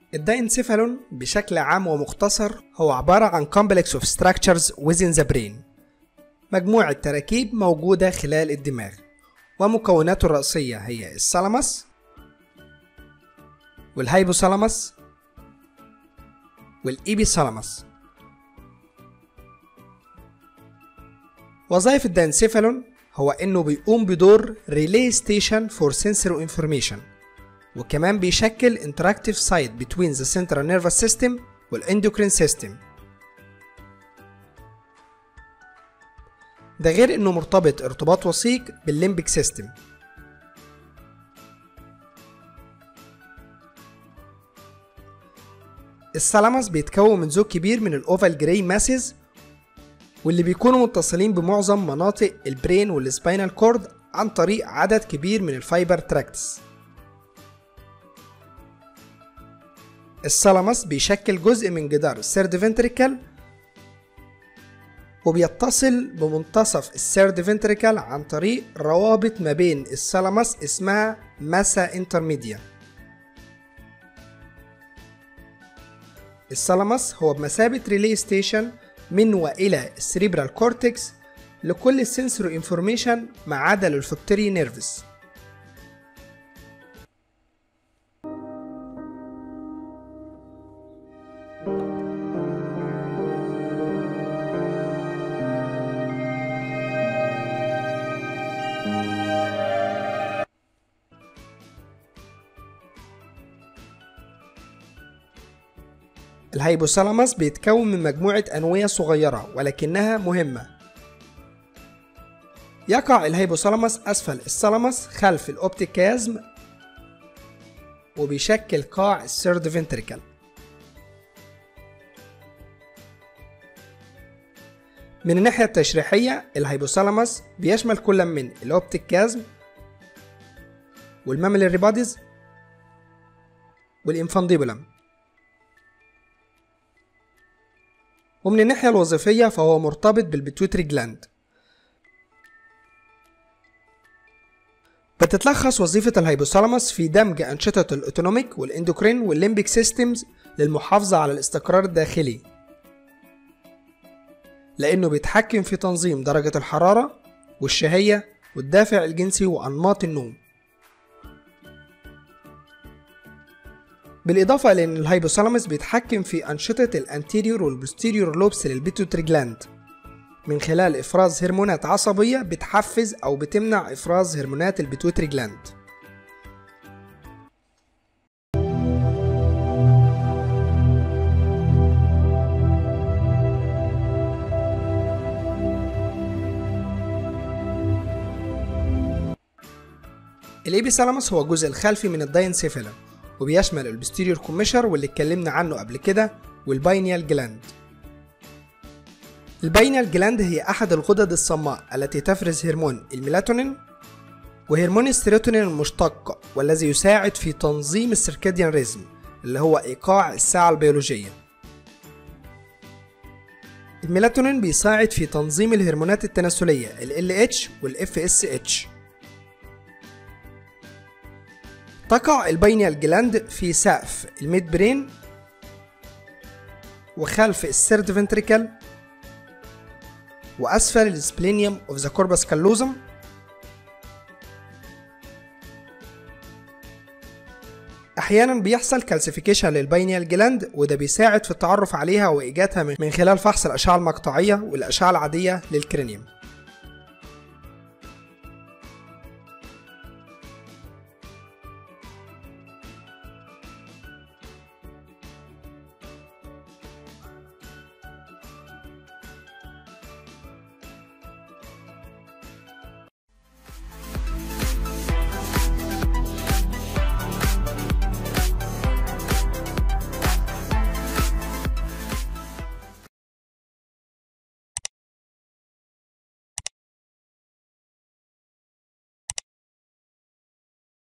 الداينسيفالون بشكل عام ومختصر هو عبارة عن complex of structures within the brain مجموعة تراكيب موجودة خلال الدماغ ومكوناته الرئيسية هي الثالاموس والهايبوثالاموس والإيبيثالاموس وظائف الدانسيفالون هو إنه بيقوم بدور ريلي ستيشن فور sensory information وكمان بيشكل interactive site between the central nervous system والendocrine system ده غير انه مرتبط ارتباط وثيق بالليمبيك سيستم الثالاموس بيتكون من زوج كبير من الاوفال جراي ماسز واللي بيكونوا متصلين بمعظم مناطق البرين والسباينال كورد عن طريق عدد كبير من الفايبر تراكتس الثالاموس بيشكل جزء من جدار السيرد فنتريكال وبيتصل بمنتصف السيرد فنتريكال عن طريق روابط ما بين الثالاموس اسمها ماسا انترميديا الثالاموس هو بمثابة ريلي ستيشن من وإلى السريبرال كورتكس لكل السنسوري انفورميشن ما عدا للفكتوري نيرفس الهيبوثالاموس بيتكون من مجموعة أنوية صغيرة ولكنها مهمة يقع الهيبوثالاموس أسفل الثالاموس خلف الأوبتيك كيازم وبيشكل قاع السيرد فنتريكل من الناحية التشريحية الهيبوثالاموس بيشمل كل من الأوبتيك كيازم والماميلري بوديز والإنفانديبولم ومن الناحية الوظيفية فهو مرتبط بالبيتويتري جلاند بتتلخص وظيفة الهيبوثالاموس في دمج أنشطة الأوتونوميك والإندوكرين والليمبيك سيستمز للمحافظة على الاستقرار الداخلي لأنه بيتحكم في تنظيم درجة الحرارة والشهية والدافع الجنسي وأنماط النوم بالإضافة إلى أن الهيبوثالاموس بيتحكم في أنشطة الأنتيريور والبوستيريور لوبس للبيتوتري جلاند من خلال إفراز هرمونات عصبية بتحفز أو بتمنع إفراز هرمونات البيتوتري جلاند الإيبيثالاموس هو الجزء الخلفي من الداينسيفيلا وبيشمل البستيريور كوميشر واللي اتكلمنا عنه قبل كده والباينيال جلاند الباينيال جلاند هي أحد الغدد الصماء التي تفرز هرمون الميلاتونين وهرمون السيروتونين المشتق والذي يساعد في تنظيم السيركاديان ريزم اللي هو إيقاع الساعة البيولوجية الميلاتونين بيساعد في تنظيم الهرمونات التناسلية ال LH وال FSH تقع البينيال جلاند في سقف الميد برين وخلف السيرد فنتريكل وأسفل السبلينيوم اوف ذا كوربس كالوزم أحيانا بيحصل كالسيفيكيشن للبينيال جلاند وده بيساعد في التعرف عليها وإيجادها من خلال فحص الأشعة المقطعية والأشعة العادية للكرينيوم